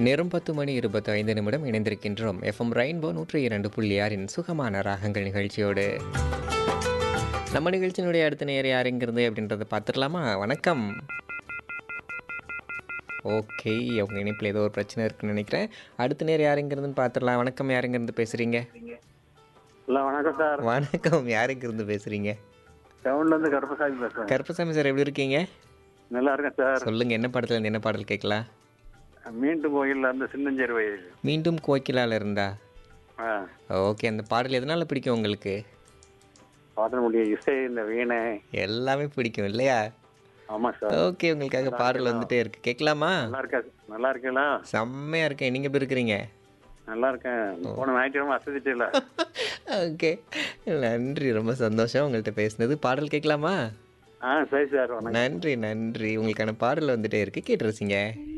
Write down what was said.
நேரம் பத்து மணி இருபத்தி ஐந்து நிமிடம் இணைந்திருக்கின்றோம் எஃப்எம் ரெயின்போ நூற்றி இரண்டு புள்ளி ஆறின் சுகமான ராகங்கள் நிகழ்ச்சியோடு நம்ம நிகழ்ச்சியினுடைய அடுத்த நேர் யாருங்கிறது அப்படின்றத பார்த்துடலாமா வணக்கம் ஓகே அவங்க இணைப்பில் ஏதோ ஒரு பிரச்சனை இருக்குன்னு நினைக்கிறேன் அடுத்த நேர் யாருங்கிறதுன்னு பார்த்துடலாம் வணக்கம் யாருங்கிறது பேசுகிறீங்க ஹலோ வணக்கம் சார் வணக்கம் யாருங்கிறது பேசுகிறீங்க டவுன்ல இருந்து கருப்பசாமி பேசுறேன் கருப்பசாமி சார் எப்படி இருக்கீங்க நல்லா இருக்கேன் சார் சொல்லுங்கள் என்ன படத்துல இருந்து என்ன பாடல் கேட்கலாம் மீண்டும் கோயில்ல இருந்து சின்னஞ்சேரி வயல் மீண்டும் கோக்கிலால இருந்தா ஆ ஓகே அந்த பாடல் எதனால் பிடிக்கும் உங்களுக்கு பாடனுடைய இசை இந்த வீணை எல்லாமே பிடிக்கும் இல்லையா ஆமா சார் ஓகே உங்களுக்காக பாடல் வந்துட்டே இருக்கு கேட்கலாமா நல்லா இருக்கா நல்லா இருக்கீங்களா செம்மையா இருக்கேன் நீங்க எப்படி இருக்கிறீங்க நல்லா இருக்கேன் போன ஞாயிற்றுக்கிழமை அசதிட்டு இல்ல ஓகே நன்றி ரொம்ப சந்தோஷம் உங்கள்கிட்ட பேசினது பாடல் கேட்கலாமா ஆ சரி சார் வணக்கம் நன்றி நன்றி உங்களுக்கான பாடல் வந்துட்டே இருக்கு கேட்டு ரசிங்க